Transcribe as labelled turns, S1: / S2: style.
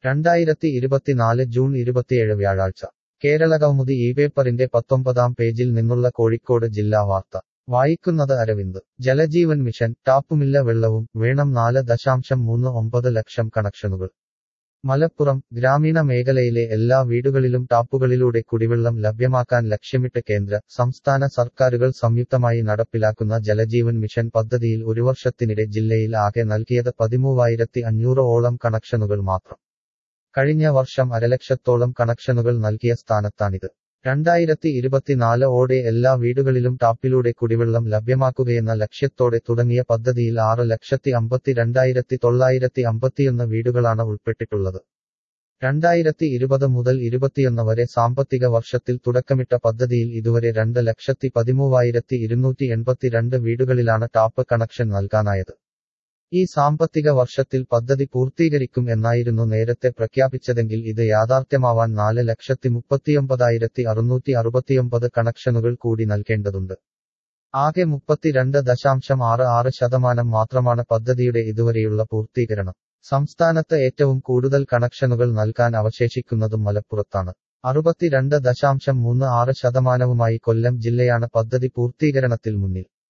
S1: രണ്ടായിരത്തി ഇരുപത്തിനാല് ജൂൺ ഇരുപത്തിയേഴ് വ്യാഴാഴ്ച കേരളകൗമുദി ഈ പേപ്പറിന്റെ പത്തൊമ്പതാം പേജിൽ നിന്നുള്ള കോഴിക്കോട് ജില്ലാ വാർത്ത വായിക്കുന്നത് അരവിന്ദ് ജലജീവൻ മിഷൻ ടാപ്പുമില്ല വെള്ളവും വേണം നാല് ദശാംശം മൂന്ന് ഒമ്പത് ലക്ഷം കണക്ഷനുകൾ മലപ്പുറം ഗ്രാമീണ മേഖലയിലെ എല്ലാ വീടുകളിലും ടാപ്പുകളിലൂടെ കുടിവെള്ളം ലഭ്യമാക്കാൻ ലക്ഷ്യമിട്ട് കേന്ദ്ര സംസ്ഥാന സർക്കാരുകൾ സംയുക്തമായി നടപ്പിലാക്കുന്ന ജലജീവൻ മിഷൻ പദ്ധതിയിൽ ഒരു വർഷത്തിനിടെ ജില്ലയിൽ ആകെ നൽകിയത് പതിമൂവായിരത്തി അഞ്ഞൂറ് ഓളം കണക്ഷനുകൾ മാത്രം കഴിഞ്ഞ വർഷം അരലക്ഷത്തോളം കണക്ഷനുകൾ നൽകിയ സ്ഥാനത്താണിത് രണ്ടായിരത്തി ഇരുപത്തിനാല് ഓടെ എല്ലാ വീടുകളിലും ടാപ്പിലൂടെ കുടിവെള്ളം ലഭ്യമാക്കുകയെന്ന ലക്ഷ്യത്തോടെ തുടങ്ങിയ പദ്ധതിയിൽ ആറ് ലക്ഷത്തി അമ്പത്തി രണ്ടായിരത്തി തൊള്ളായിരത്തി അമ്പത്തിയൊന്ന് വീടുകളാണ് ഉൾപ്പെട്ടിട്ടുള്ളത് രണ്ടായിരത്തി ഇരുപത് മുതൽ ഇരുപത്തിയൊന്ന് വരെ സാമ്പത്തിക വർഷത്തിൽ തുടക്കമിട്ട പദ്ധതിയിൽ ഇതുവരെ രണ്ട് ലക്ഷത്തി പതിമൂവായിരത്തി ഇരുന്നൂറ്റി എൺപത്തിരണ്ട് വീടുകളിലാണ് ടാപ്പ് കണക്ഷൻ നൽകാനായത് ഈ സാമ്പത്തിക വർഷത്തിൽ പദ്ധതി പൂർത്തീകരിക്കും എന്നായിരുന്നു നേരത്തെ പ്രഖ്യാപിച്ചതെങ്കിൽ ഇത് യാഥാർത്ഥ്യമാവാൻ നാല് ലക്ഷത്തി മുപ്പത്തിയൊമ്പതായിരത്തി അറുന്നൂറ്റി അറുപത്തിയൊമ്പത് കണക്ഷനുകൾ കൂടി നൽകേണ്ടതുണ്ട് ആകെ മുപ്പത്തിരണ്ട് ദശാംശം ആറ് ആറ് ശതമാനം മാത്രമാണ് പദ്ധതിയുടെ ഇതുവരെയുള്ള പൂർത്തീകരണം സംസ്ഥാനത്ത് ഏറ്റവും കൂടുതൽ കണക്ഷനുകൾ നൽകാൻ അവശേഷിക്കുന്നതും മലപ്പുറത്താണ് അറുപത്തിരണ്ട് ദശാംശം മൂന്ന് ആറ് ശതമാനവുമായി കൊല്ലം ജില്ലയാണ് പദ്ധതി പൂർത്തീകരണത്തിൽ മുന്നിൽ